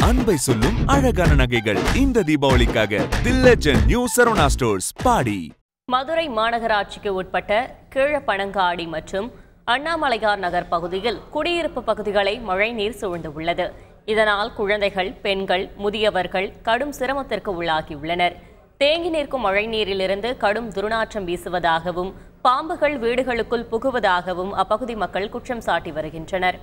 அன்பை சொல்லும் அழகான நகைகள் இந்த தீபாவளிக்காக the legend new Saravana stores Padi Madurai மாநகராட்சிக்கு உட்பட்ட கீழப்பனங்காடி மற்றும் அண்ணாமலையார் நகர் பகுதியில் குடியிருப்பு பகுதிகளை மழைநீர் சூழ்ந்துள்ளது இதனால் குழந்தைகள் பெண்கள் முதியவர்கள் கடும் சிரமத்திற்கு உள்ளாகியுள்ளனர் தேங்கி நிற்கும் மழைநீரிலிருந்து கடும் துர்நாற்றம் வீசுவதாகவும் பாம்புகள் வீடுகளுக்குள் புகுவதாகவும் அப்பகுதி மக்கள் குற்றம் சாட்டி வருகின்றனர்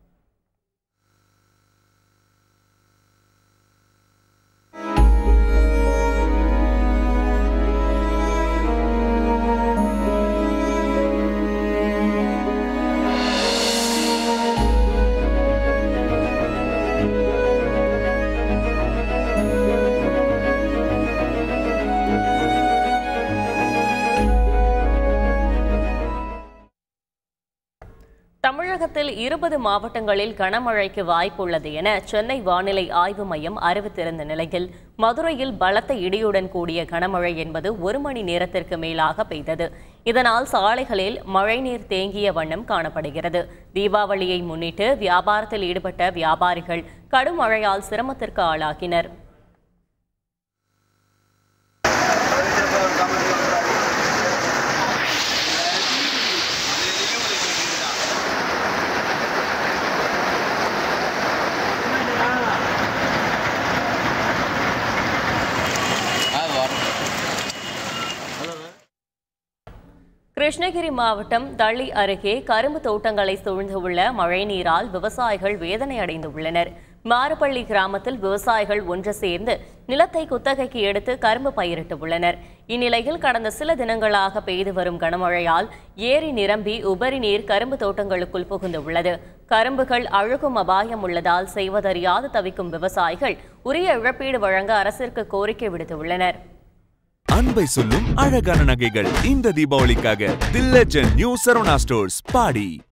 தமிழகத்தில் இருபது மாவட்டங்களில் கனமழைக்கு வாய்ப்புள்ளது என சென்னை வானிலை ஆய்வு மையம் அறிவித்திருந்த நிலையில் மதுரையில் பலத்த இடியுடன் கூடிய கனமழை என்பது ஒரு மணி நேரத்திற்கு மேலாக பெய்தது இதனால் சாலைகளில் மழைநீர் தேங்கிய வண்ணம் காணப்படுகிறது தீபாவளியை முன்னிட்டு வியாபாரத்தில் ஈடுபட்ட வியாபாரிகள் கடும் மழையால் சிரமத்திற்கு ஆளாகினர் கிருஷ்ணகிரி மாவட்டம் தள்ளி அருகே கரும்பு தோட்டங்களை சூழ்ந்துள்ள மழைநீரால் விவசாயிகள் வேதனை அடைந்துள்ளனர் மாரப்பள்ளி கிராமத்தில் விவசாயிகள் ஒன்று சேர்ந்து நிலத்தை குத்தகைக்கு எடுத்து கரும்பு பயிரிட்டு உள்ளனர் இந்நிலையில் கடந்த சில தினங்களாக பெய்து வரும் கனமழையால் ஏரி நிரம்பி உபரி நீர் கரும்பு தோட்டங்களுக்குள் புகுந்து உள்ளது கரும்புகள் அழுகும் அபாயம் உள்ளதால் செய்வதறியாது தவிக்கும் விவசாயிகள் உரிய இழப்பீடு வழங்க அரசிற்கு கோரிக்கை விடுத்துள்ளனர் அன்பை சொல்லும் அழகான நகைகள் இந்த தீபாவளிக்காக the legend new Saravana stores body